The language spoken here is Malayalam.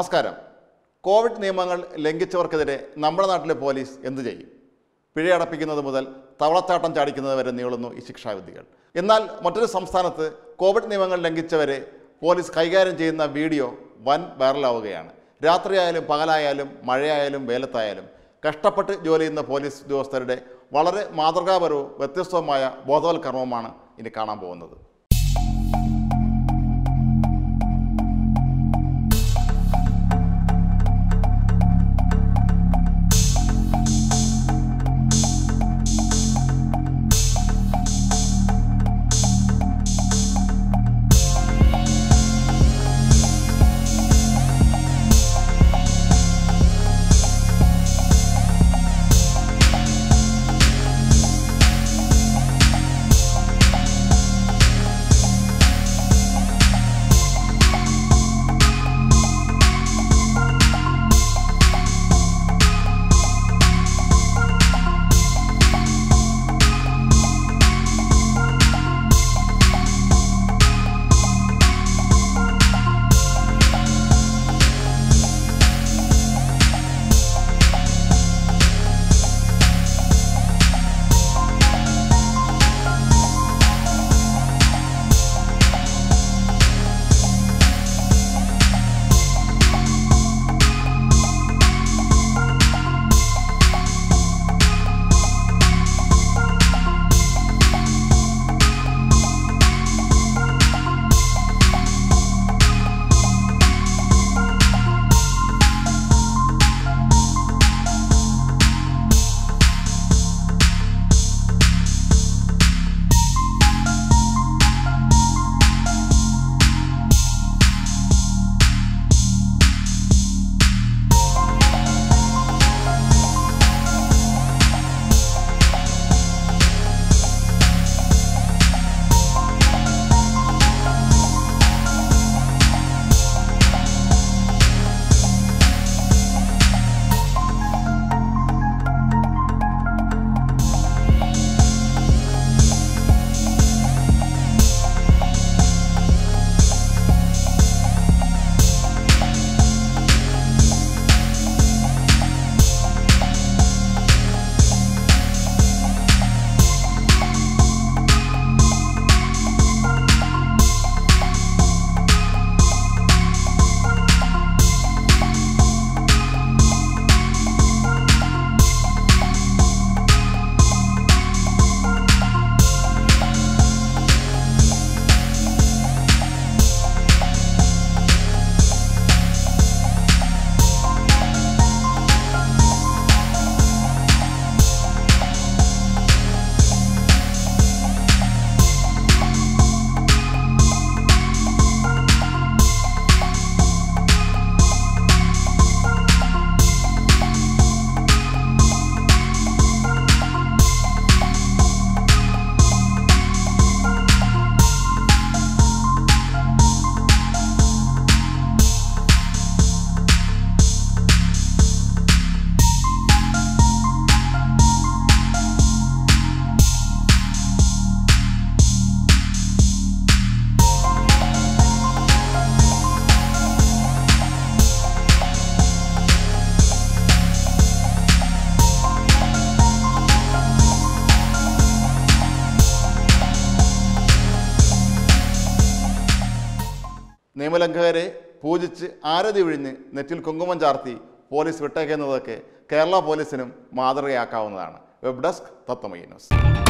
നമസ്കാരം കോവിഡ് നിയമങ്ങൾ ലംഘിച്ചവർക്കെതിരെ നമ്മുടെ നാട്ടിലെ പോലീസ് എന്തു ചെയ്യും പിഴയടപ്പിക്കുന്നത് മുതൽ തവളച്ചാട്ടം ചാടിക്കുന്നത് വരെ നീളുന്നു ഈ ശിക്ഷാവിധികൾ എന്നാൽ മറ്റൊരു സംസ്ഥാനത്ത് കോവിഡ് നിയമങ്ങൾ ലംഘിച്ചവരെ പോലീസ് കൈകാര്യം ചെയ്യുന്ന വീഡിയോ വൻ വൈറലാവുകയാണ് രാത്രിയായാലും പകലായാലും മഴയായാലും വേലത്തായാലും കഷ്ടപ്പെട്ട് ജോലി ചെയ്യുന്ന പോലീസ് ഉദ്യോഗസ്ഥരുടെ വളരെ മാതൃകാപരവും വ്യത്യസ്തവുമായ ബോധവൽക്കരണവുമാണ് ഇനി കാണാൻ പോകുന്നത് നിയമലംഘകരെ പൂജിച്ച് ആരതി ഒഴിഞ്ഞ് നെറ്റിൽ കുങ്കുമം ചാർത്തി പോലീസ് വിട്ടേക്കുന്നതൊക്കെ കേരള പോലീസിനും മാതൃകയാക്കാവുന്നതാണ് വെബ് ഡെസ്ക് തത്വമയി ന്യൂസ്